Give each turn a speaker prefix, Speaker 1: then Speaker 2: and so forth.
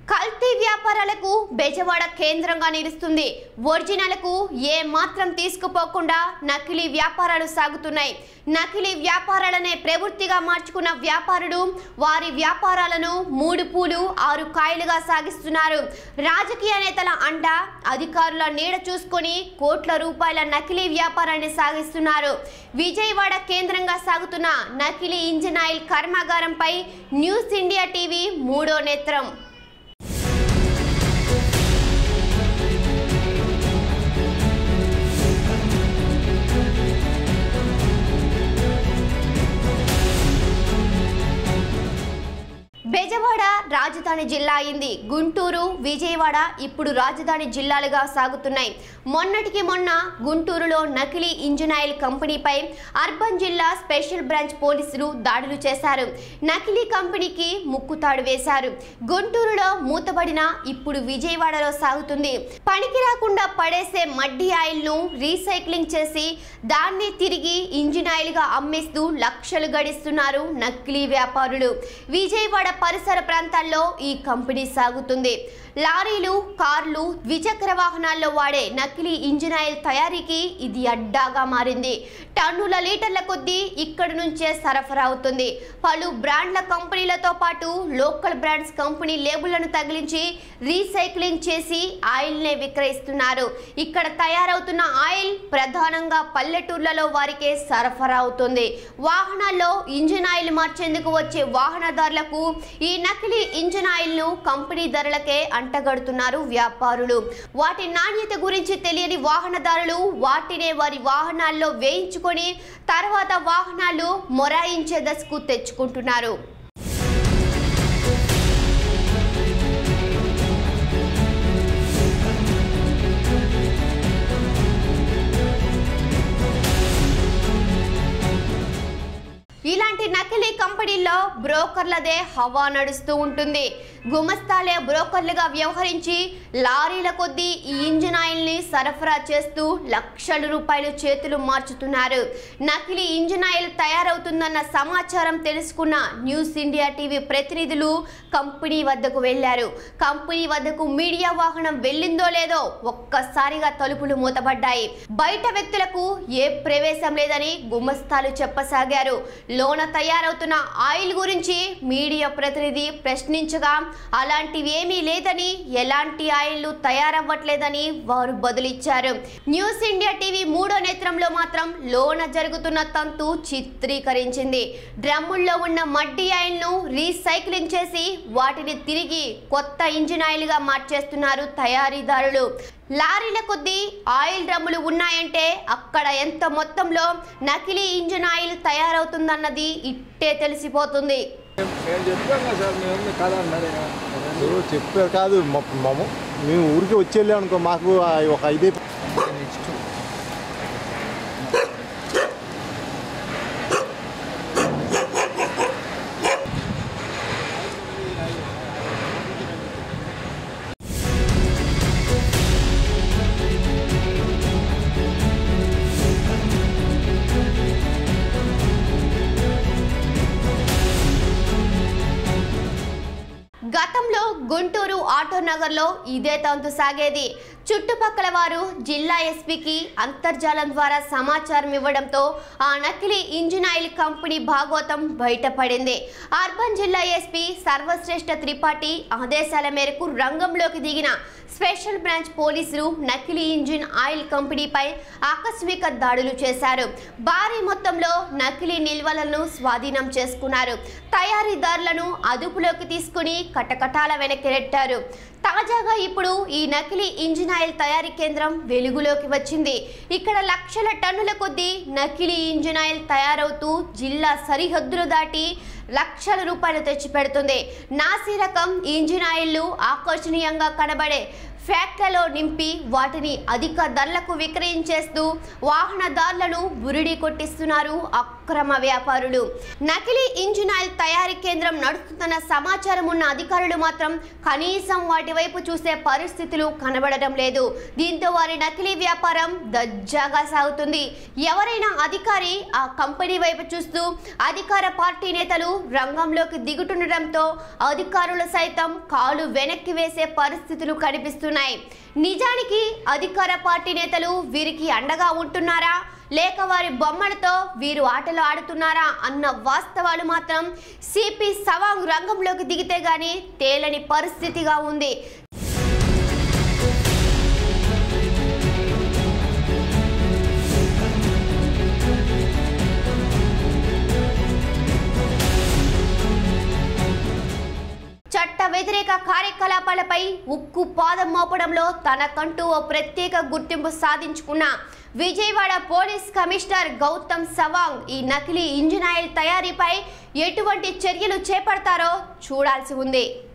Speaker 1: కల్తీ వ్యాపారాలకు బెజవాడ కేంద్రంగా నిలుస్తుంది ఒరిజినల్కు ఏ మాత్రం తీసుకుపోకుండా నకిలీ వ్యాపారాలు సాగుతున్నాయి నకిలీ వ్యాపారాలనే ప్రవృత్తిగా మార్చుకున్న వ్యాపారులు వారి వ్యాపారాలను మూడు పూలు ఆరు కాయలుగా సాగిస్తున్నారు రాజకీయ నేతల అండ అధికారుల నీడ చూసుకొని కోట్ల రూపాయల నకిలీ వ్యాపారాన్ని సాగిస్తున్నారు విజయవాడ కేంద్రంగా సాగుతున్న నకిలీ ఇంజిన్ ఆయిల్ కర్మాగారంపై న్యూస్ ఇండియా టీవీ మూడో నేత్రం బెజవాడ రాజధాని జిల్లా అయింది గుంటూరు విజయవాడ ఇప్పుడు రాజధాని జిల్లాలుగా సాగుతున్నాయి మొన్నటికి మొన్న గుంటూరులో నకిలీ ఇంజిన్ ఆయిల్ కంపెనీపై అర్బన్ జిల్లా స్పెషల్ బ్రాంచ్ పోలీసులు దాడులు చేశారు నకిలీ కంపెనీకి ముక్కుతాడు వేశారు గుంటూరులో మూతబడిన ఇప్పుడు విజయవాడలో సాగుతుంది పనికి రాకుండా పడేసే మడ్డి ఆయిల్ ను రీసైక్లింగ్ చేసి దాన్ని తిరిగి ఇంజిన్ ఆయిల్ గా అమ్మేస్తూ లక్షలు గడిస్తున్నారు నకిలీ వ్యాపారులు విజయవాడ పరిసర ప్రాంతాల్లో ఈ కంపెనీ సాగుతుంది లారీలు కార్లు ద్విచక్ర వాహనాల్లో వాడే నకిలీ ఇంజిన్ ఆయిల్ తయారీకి ఇది అడ్డాగా మారింది టన్నుల లీటర్ల కొద్దీ ఇక్కడి నుంచే సరఫరా అవుతుంది పలు బ్రాండ్ల కంపెనీలతో పాటు లోకల్ బ్రాండ్స్ కంపెనీ లేబుళ్లను తగిలించి రీసైక్లింగ్ చేసి ఆయిల్నే విక్రయిస్తున్నారు ఇక్కడ తయారవుతున్న ఆయిల్ ప్రధానంగా పల్లెటూర్లలో వారికే సరఫరా అవుతుంది వాహనాల్లో ఇంజిన్ ఆయిల్ మార్చేందుకు వచ్చే వాహనదారులకు ఈ నకిలీ ఇంజిన్ ఆయిల్ ను కంపెనీ ధరలకే అంటగడుతున్నారు వ్యాపారులు వాటి నాణ్యత గురించి తెలియని వాహనదారులు వాటినే వారి వాహనాల్లో వేయించుకొని తర్వాత వాహనాలు మొరాయించే దశకు తెచ్చుకుంటున్నారు ఇలాంటి నకిలీ కంపెనీల్లో బ్రోకర్లదే హవా నడుస్తూ ఉంటుంది గుమస్తాలే బ్రోకర్లుగా వ్యవహరించి లారీల కొద్దీ ఈ ఇంజిన్ ఆయిల్ ని సరఫరా చేస్తూ లక్షల రూపాయలు చేతులు మార్చుతున్నారు నకిలీ ఇంజిన్ ఆయిల్ తయారవుతుందన్న సమాచారం తెలుసుకున్న న్యూస్ ఇండియా టీవీ ప్రతినిధులు కంపెనీ వద్దకు వెళ్లారు కంపెనీ వద్దకు మీడియా వాహనం వెళ్ళిందో లేదో ఒక్కసారిగా తలుపులు మూతపడ్డాయి బయట వ్యక్తులకు ఏ ప్రవేశం లేదని గుమస్తాలు చెప్పసాగారు లోన తయారవుతున్న ఆయిల్ గురించి మీడియా ప్రతినిధి ప్రశ్నించగా అలాంటివి ఏమీ లేదని ఎలాంటి ఆయిల్లు తయారవ్వట్లేదని వారు బదులిచ్చారు న్యూస్ ఇండియా టీవీ మూడో నేత్రంలో మాత్రం లోన జరుగుతున్న తంతు చిత్రీకరించింది డ్రమ్ముల్లో ఉన్న మడ్డి ఆయిల్ను రీసైక్లింగ్ చేసి వాటిని తిరిగి కొత్త ఇంజిన్ ఆయిల్గా మార్చేస్తున్నారు తయారీదారులు లారీల కొద్దీ ఆయిల్ డ్రమ్ములు ఉన్నాయంటే అక్కడ ఎంత మొత్తంలో నకిలీ ఇంజిన్ ఆయిల్ తయారవుతుందన్నది ఇట్టే తెలిసిపోతుంది
Speaker 2: నేను చెప్పాను కదా సార్ మేము కాదన్నారు
Speaker 3: ఎవరో చెప్పారు కాదు మ- మమ్మ మేము ఊరికి వచ్చి వెళ్ళాం అనుకో మాకు ఆ ఒక ఐదే
Speaker 2: నెక్స్ట్
Speaker 1: గతంలో గుంటూరు ఆటో నగర్లో ఇదే తంతు సాగేది చుట్టుపక్కల వారు జిల్లా ఎస్పీకి అంతర్జాలం ద్వారా సమాచారం ఇవ్వడంతో ఆ నకిలీ ఇంజిన్ ఆయిల్ కంపెనీ భాగోతం బయటపడింది అర్బన్ జిల్లా ఎస్పీ సర్వశ్రేష్ఠ త్రిపాఠి ఆదేశాల మేరకు రంగంలోకి దిగిన స్పెషల్ బ్రాంచ్ పోలీసులు నకిలీ ఇంజిన్ ఆయిల్ కంపెనీపై ఆకస్మిక దాడులు చేశారు భారీ మొత్తంలో నకిలీ నిల్వలను స్వాధీనం చేసుకున్నారు తయారీదారులను అదుపులోకి తీసుకుని కటకటాల వెనక్కి నెట్టారు తాజాగా ఇప్పుడు ఈ నకిలీ ఇంజిన్ ఆయిల్ తయారీ కేంద్రం వెలుగులోకి వచ్చింది ఇక్కడ లక్షల టన్నుల కొద్దీ నకిలీ ఇంజిన్ ఆయిల్ తయారవుతూ జిల్లా సరిహద్దులు దాటి లక్షల రూపాయలు తెచ్చిపెడుతుంది నాసి రకం ఇంజిన్ ఆయిల్లు ఆకర్షణీయంగా కనబడే ఫ్యాక్టరీలో నింపి వాటిని అధిక ధరలకు విక్రయించేస్తూ వాహనదారులను బురిడి కొట్టిస్తున్నారు అక్రమ వ్యాపారులు నకిలీ ఇంజిన్ ఆయిల్ తయారీ కేంద్రం నడుస్తున్న సమాచారం ఉన్న అధికారులు మాత్రం కనీసం వాటి వైపు చూసే పరిస్థితులు కనబడడం లేదు దీంతో వారి నకిలీ వ్యాపారం దజ్జాగా సాగుతుంది ఎవరైనా అధికారి ఆ కంపెనీ వైపు చూస్తూ అధికార పార్టీ నేతలు రంగంలోకి దిగుతుండటంతో అధికారులు సైతం కాలు వెనక్కి వేసే పరిస్థితులు కనిపిస్తున్నాయి నిజానికి అధికార పార్టీ నేతలు వీరికి అండగా ఉంటున్నారా లేక వారి బొమ్మలతో వీరు ఆటలు ఆడుతున్నారా అన్న వాస్తవాలు మాత్రం సిపి సవాంగ్ రంగంలోకి దిగితే గాని తేలని పరిస్థితిగా ఉంది చట్ట వ్యతిరేక కార్యకలాపాలపై ఉక్కు పాదం మోపడంలో తనకంటూ ఓ ప్రత్యేక గుర్తింపు సాధించుకున్న విజయవాడ పోలీస్ కమిషనర్ గౌతమ్ సవాంగ్ ఈ నకిలీ ఇంజిన్ ఆయిల్ తయారీపై ఎటువంటి చర్యలు చేపడతారో చూడాల్సి ఉంది